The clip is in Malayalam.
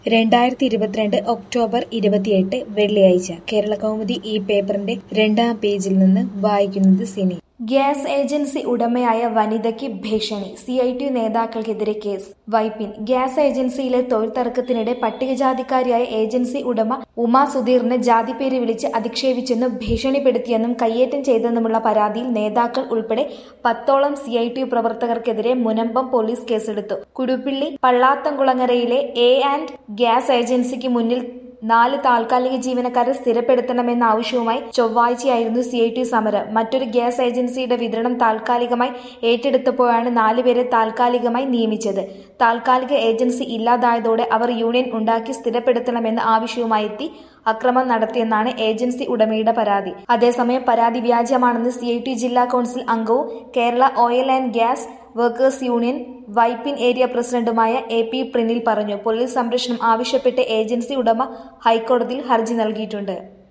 രണ്ടായിരത്തി ഇരുപത്തിരണ്ട് ഒക്ടോബർ ഇരുപത്തിയെട്ട് വെള്ളിയാഴ്ച കേരളകൗമുദി ഈ പേപ്പറിന്റെ രണ്ടാം പേജിൽ നിന്ന് വായിക്കുന്നത് സിനി ഗ്യാസ് ഏജൻസി ഉടമയായ വനിതയ്ക്ക് ഭീഷണി സി ഐ ടി നേതാക്കൾക്കെതിരെ കേസ് വൈപ്പിൻ ഗ്യാസ് ഏജൻസിയിലെ തൊഴിൽ തർക്കത്തിനിടെ പട്ടികജാതിക്കാരിയായ ഏജൻസി ഉടമ ഉമാ സുധീറിനെ ജാതിപ്പേര് വിളിച്ച് അധിക്ഷേപിച്ചെന്നും ഭീഷണിപ്പെടുത്തിയെന്നും കയ്യേറ്റം ചെയ്തെന്നുമുള്ള പരാതിയിൽ നേതാക്കൾ ഉൾപ്പെടെ പത്തോളം സി ഐ ടി പ്രവർത്തകർക്കെതിരെ മുനമ്പം പോലീസ് കേസെടുത്തു കുടുപ്പിള്ളി പള്ളാത്തംകുളങ്ങരയിലെ എ ആൻഡ് ഗ്യാസ് ഏജൻസിക്ക് മുന്നിൽ നാല് താൽക്കാലിക ജീവനക്കാരെ സ്ഥിരപ്പെടുത്തണമെന്ന ആവശ്യവുമായി ചൊവ്വാഴ്ചയായിരുന്നു സി ഐ ടി സമരം മറ്റൊരു ഗ്യാസ് ഏജൻസിയുടെ വിതരണം താൽക്കാലികമായി ഏറ്റെടുത്തപ്പോഴാണ് നാലുപേരെ താൽക്കാലികമായി നിയമിച്ചത് താൽക്കാലിക ഏജൻസി ഇല്ലാതായതോടെ അവർ യൂണിയൻ ഉണ്ടാക്കി സ്ഥിരപ്പെടുത്തണമെന്ന ആവശ്യവുമായി എത്തി അക്രമം നടത്തിയെന്നാണ് ഏജൻസി ഉടമയുടെ പരാതി അതേസമയം പരാതി വ്യാജമാണെന്ന് സി ഐ ടി ജില്ലാ കൌൺസിൽ അംഗവും Kerala oil and gas workers union Vypin area പ്രസിഡന്റുമായ എ പി പ്രിനിൽ പറഞ്ഞു പോലീസ് സംരക്ഷണം ആവശ്യപ്പെട്ട് ഏജൻസി ഉടമ ഹൈക്കോടതിയിൽ ഹർജി നൽകിയിട്ടുണ്ട്